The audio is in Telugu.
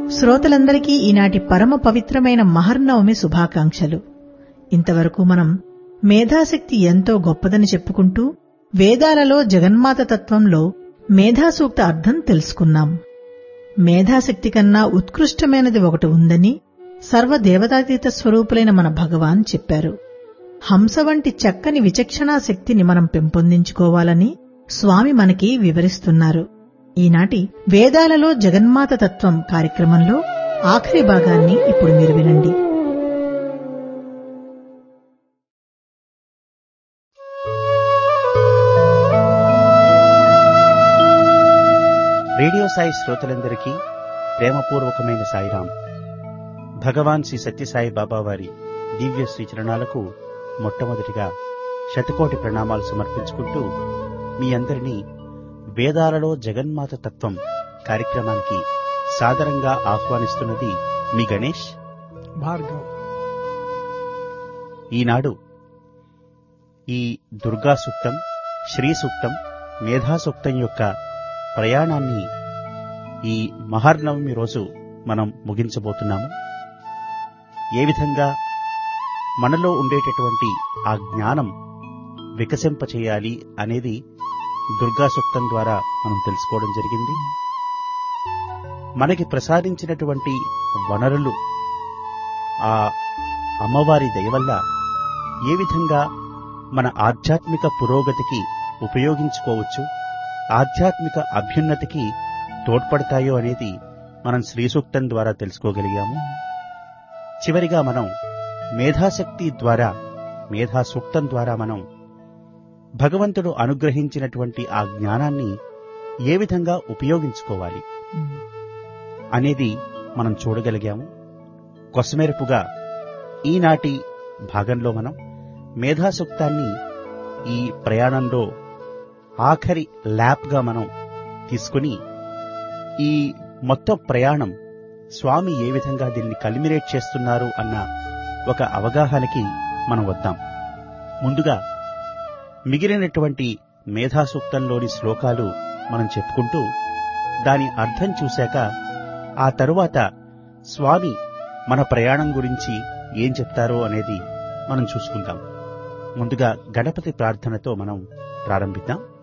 శ్రోతలందరికీ ఈనాటి పరమ పవిత్రమైన మహర్నవమి శుభాకాంక్షలు ఇంతవరకు మనం మేధాశక్తి ఎంతో గొప్పదని చెప్పుకుంటూ వేదాలలో జగన్మాత తత్వంలో మేధాసూక్త అర్థం తెలుసుకున్నాం మేధాశక్తి కన్నా ఉత్కృష్టమైనది ఒకటి ఉందని సర్వదేవతాతీత స్వరూపులైన మన భగవాన్ చెప్పారు హంస వంటి చక్కని విచక్షణా శక్తిని మనం పెంపొందించుకోవాలని స్వామి మనకి వివరిస్తున్నారు ఈనాటి వేదాలలో జగన్మాత తత్వం కార్యక్రమంలో ఆఖరి భాగాన్ని ఇప్పుడు మీరు వినండి రేడియో సాయి శ్రోతలందరికీ ప్రేమపూర్వకమైన సాయిరాం భగవాన్ శ్రీ సత్యసాయి బాబా వారి దివ్య శ్రీచరణాలకు మొట్టమొదటిగా శతకోటి ప్రణామాలు సమర్పించుకుంటూ మీ అందరినీ వేదాలలో జగన్మాత తత్వం కార్యక్రమానికి సాదరంగా ఆహ్వానిస్తున్నది మీ గణేష్ భార్గవ్ ఈనాడు ఈ దుర్గా సూక్తం శ్రీ సూక్తం మేధా సూక్తం యొక్క ప్రయాణాన్ని ఈ మహర్నవమి రోజు మనం ముగించబోతున్నాము ఏ విధంగా మనలో ఉండేటటువంటి ఆ జ్ఞానం వికసింపచేయాలి అనేది దుర్గా సూక్తం ద్వారా మనం తెలుసుకోవడం జరిగింది మనకి ప్రసాదించినటువంటి వనరులు ఆ అమ్మవారి దయ వల్ల ఏ విధంగా మన ఆధ్యాత్మిక పురోగతికి ఉపయోగించుకోవచ్చు ఆధ్యాత్మిక అభ్యున్నతికి తోడ్పడతాయో అనేది మనం శ్రీ సూక్తం ద్వారా తెలుసుకోగలిగాము చివరిగా మనం మేధాశక్తి ద్వారా మేధా సూక్తం ద్వారా మనం భగవంతుడు అనుగ్రహించినటువంటి ఆ జ్ఞానాన్ని ఏ విధంగా ఉపయోగించుకోవాలి అనేది మనం చూడగలిగాము కొసమెరుపుగా ఈనాటి భాగంలో మనం మేధాసూక్తాన్ని ఈ ప్రయాణంలో ఆఖరి ల్యాప్గా మనం తీసుకుని ఈ మొత్తం ప్రయాణం స్వామి ఏ విధంగా దీన్ని కల్మినేట్ చేస్తున్నారు అన్న ఒక అవగాహనకి మనం వద్దాం ముందుగా మిగిలినటువంటి మేధాసూక్తంలోని శ్లోకాలు మనం చెప్పుకుంటూ దాని అర్థం చూశాక ఆ తరువాత స్వామి మన ప్రయాణం గురించి ఏం చెప్తారో అనేది మనం చూసుకుందాం ముందుగా గణపతి ప్రార్థనతో మనం ప్రారంభిద్దాం